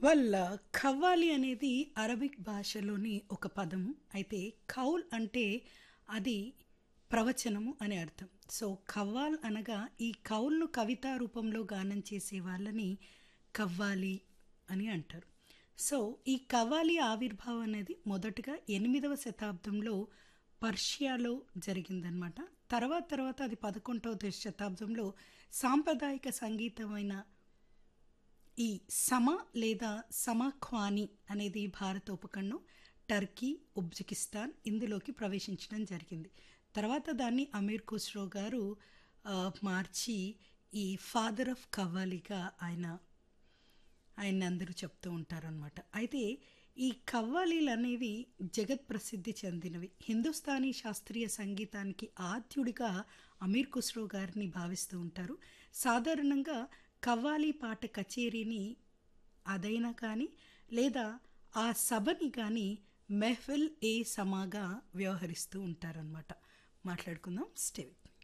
వాళ్ళ ఖవ్వాలి అనేది అరబిక్ భాషలోని ఒక పదం అయితే కౌల్ అంటే అది ప్రవచనము అని అర్థం సో ఖవ్వాల్ అనగా ఈ కౌల్ను కవితా రూపంలో గానం చేసే వాళ్ళని కవ్వాలి అని అంటారు సో ఈ కవ్వాలి ఆవిర్భావం అనేది మొదటగా ఎనిమిదవ శతాబ్దంలో పర్షియాలో జరిగిందనమాట తర్వాత తర్వాత అది పదకొండవ శతాబ్దంలో సాంప్రదాయిక సంగీతమైన ఈ సమ లేదా సమఖ్వాని అనేది భారత ఉపఖండం టర్కీ ఉజ్బెకిస్తాన్ ఇందులోకి ప్రవేశించడం జరిగింది తర్వాత దాన్ని అమీర్ ఖుస్రో గారు ఆ, మార్చి ఈ ఫాదర్ ఆఫ్ కవ్వాలిగా ఆయన ఆయన అందరూ చెప్తూ ఉంటారనమాట అయితే ఈ కవ్వాలీలు అనేవి జగత్ ప్రసిద్ధి చెందినవి హిందుస్థానీ శాస్త్రీయ సంగీతానికి ఆద్యుడిగా అమీర్ ఖుస్రో గారిని భావిస్తూ ఉంటారు సాధారణంగా కవ్వాలి పాట కచేరీని అదైనా కానీ లేదా ఆ సభని కానీ మెహఫిల్ ఏ సమాగా వ్యవహరిస్తూ ఉంటారనమాట మాట్లాడుకుందాం స్టేవిక్